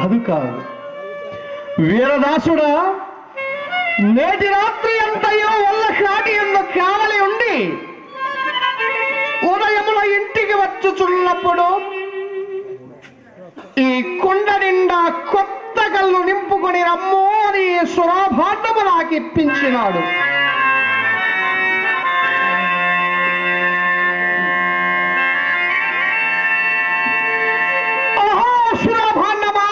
కాదు కాదు వీరదాసుడా నేటి రాత్రి అంతయో వల్ల కాటి ఎందు కావలి ఉండి ఉదయమున ఇంటికి వచ్చుచున్నప్పుడు ఈ కుండ నిండా కొత్త కళ్ళు నింపుకొని రమ్మో అని ఈ సురాభాండము నాకు ఇప్పించినాడు ఓహో సురాభాండమా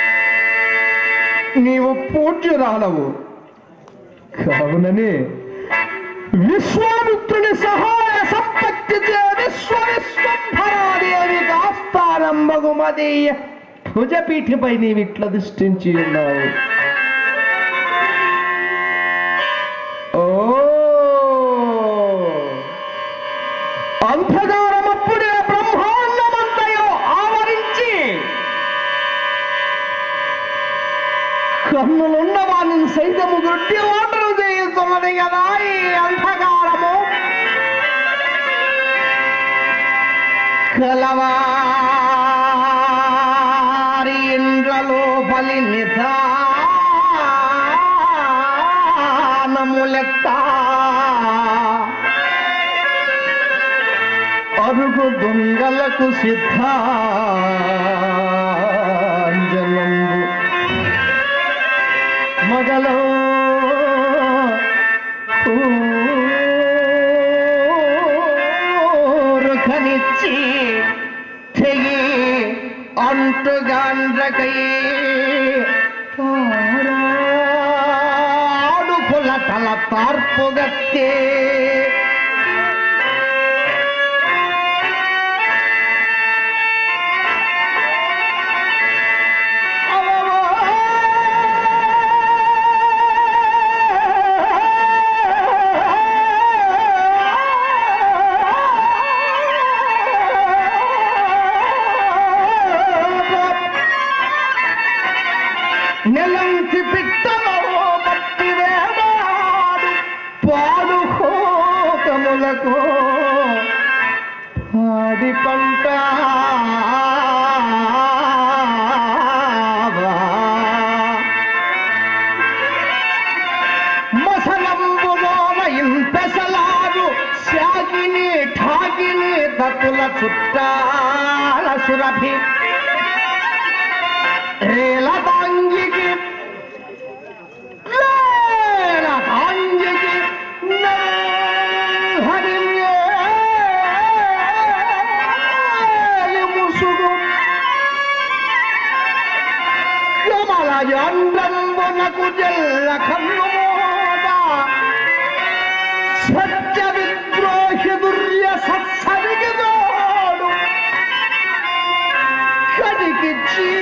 నీవు పూజ్యురాలవు కావుననే విశ్వామిత్రుని సహాయ సంపత్తి చే విశ్వ విశ్వంభరాదేవి కాస్తారంభగుమదీయ భుజపీఠిపై నీవిట్ల దృష్టించి ఉన్నావు ఓ అంధకారమప్పుడే బ్రహ్మాండమంతయో ఆవరించి కన్నులున్న వారిని సైతము గుడ్డి ఓటరు చేయుతున్నది కదా ఈ అంధకారము కలవారి ఇండ్లలో బలి నిధానములెత్త అరుగు దొంగలకు సిద్ధాంజనంబు మగలో ఊరుకనిచ్చి తెగి అంటుగాండ్రకై ఆడుకుల తల తార్పుగత్తే నెలంటి పిట్టలో మట్టి వేడాడు పాడు హోకములకు పాడి పంట మసలంబులోన ఇంపెసలాడు శాగిని ఠాగిని తతుల చుట్టాల సురభి రేలతాంగికి రేలతాంగికి నల్హరిణ్యేలి ముసుగు కమల యండంబునకు జల్ల కన్నుమోద సత్య విద్రోహి దుర్య సత్సరిగి తోడు కడికిచ్చి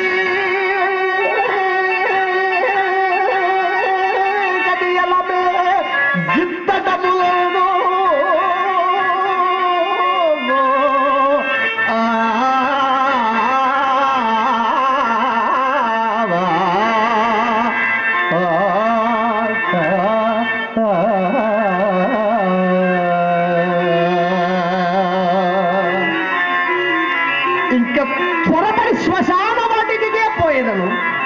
కడియలమే గిత్తటములను ఇంకా త్వరపడి శ్మశాన వాటికే పోయేదను